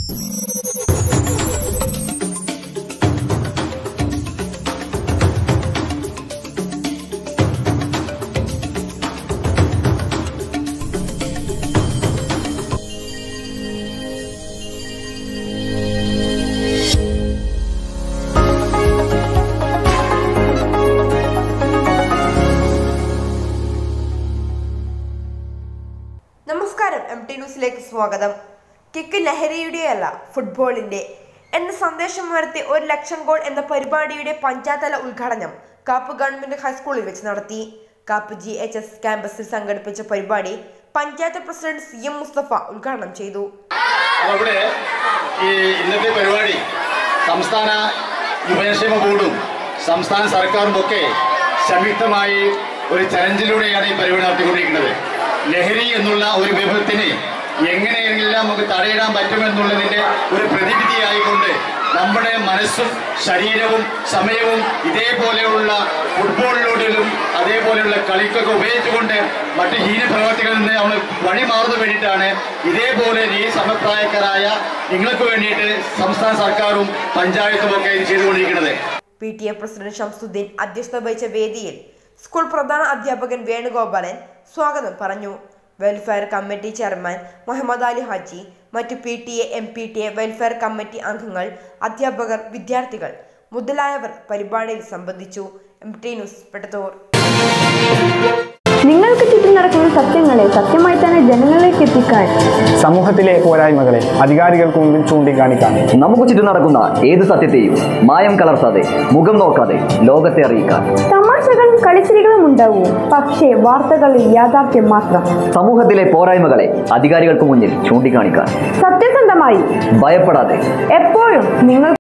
നമസ്കാരം M T ന്യൂസിലേക്ക് സ്വാഗതം കിക്ക് ലഹരിയുടെയല്ല ഫുട്ബോളിന്റെ എന്ന സന്ദേശം ഉയർത്തി ഒരു ലക്ഷം ഗോൾ എന്ന പരിപാടിയുടെ പഞ്ചായത്തല ഉദ്ഘാടനം കാപ്പ് ഗവൺമെന്റ് ഹൈസ്കൂളിൽ വെച്ച് നടത്തി കാപ്പ് ജി എച്ച് എസ് ക്യാമ്പസിൽ സംഘടിപ്പിച്ച പരിപാടി panchayat president C M Mustafa ഉദ്ഘാടനം ചെയ്തു അവിടെ ഈ ഇന്നത്തെ പരിപാടി സംസ്ഥാന യുവജനക്ഷേമ ബോർഡും സംസ്ഥാന സർക്കാരും ഒക്കെ സംയുക്തമായി ഒരു ചലഞ്ചിലൂടെയാണ് ഈ പരിപാടി നടത്തിക്കൊണ്ടിരിക്കുന്നത് ലഹരി എന്നുള്ള ഒരു വിഭവത്തിന് എങ്ങനെയെല്ലാം നമുക്ക് തടയിടാൻ പറ്റുമെന്നുള്ളതിന്റെ ഒരു പ്രതിവിധിയായിക്കൊണ്ട് നമ്മുടെ മനസ്സും ശരീരവും സമയവും ഇതേപോലെയുള്ള ഫുട്ബോളിലൂടെയും അതേപോലെയുള്ള കളിക്കൊക്കെ ഉപയോഗിച്ചുകൊണ്ട് മറ്റ് ഹീനപ്രവർത്തികളിൽ നിന്ന് നമ്മൾ വഴി മാറുന്നതിന് വേണ്ടിയിട്ടാണ് ഇതേപോലെ ഈ സമപ്രായക്കാരായ നിങ്ങൾക്ക് വേണ്ടിയിട്ട് സംസ്ഥാന സർക്കാരും പഞ്ചായത്തും ഒക്കെ ഇത് ചെയ്തുകൊണ്ടിരിക്കുന്നത് P T A president Shamsuddin അധ്യക്ഷത വഹിച്ച വേദിയിൽ സ്കൂൾ പ്രധാന അധ്യാപകൻ വേണുഗോപാലൻ സ്വാഗതം പറഞ്ഞു welfare committee chairman Muhammad Ali Haji മറ്റു P T A M P T A welfare committee അംഗങ്ങൾ അധ്യാപകർ വിദ്യാർത്ഥികൾ മുതലായവർ പരിപാടിയിൽ സംബന്ധിച്ചു എം ടി ന്യൂസ് പെട്ടതൂർ നിങ്ങൾക്ക് ചുറ്റും നടക്കുന്ന സത്യങ്ങളെ സത്യമായി തന്നെ ജനങ്ങളിലേക്ക് എത്തിക്കാൻ സമൂഹത്തിലെ പോരായ്മകളെ അധികാരികൾക്ക് മുമ്പിൽ ചൂണ്ടിക്കാണിക്കാൻ നമുക്ക് ചുറ്റും നടക്കുന്ന ഏത് സത്യത്തെയും മായം കലർത്താതെ മുഖം നോക്കാതെ ലോകത്തെ അറിയിക്കാൻ തമാശകളും കളിച്ചിരികളും ഉണ്ടാവും പക്ഷേ വാർത്തകളിൽ യാഥാർത്ഥ്യം മാത്രം സമൂഹത്തിലെ പോരായ്മകളെ അധികാരികൾക്ക് മുന്നിൽ ചൂണ്ടിക്കാണിക്കാൻ സത്യസന്ധമായി ഭയപ്പെടാതെ എപ്പോഴും നിങ്ങൾ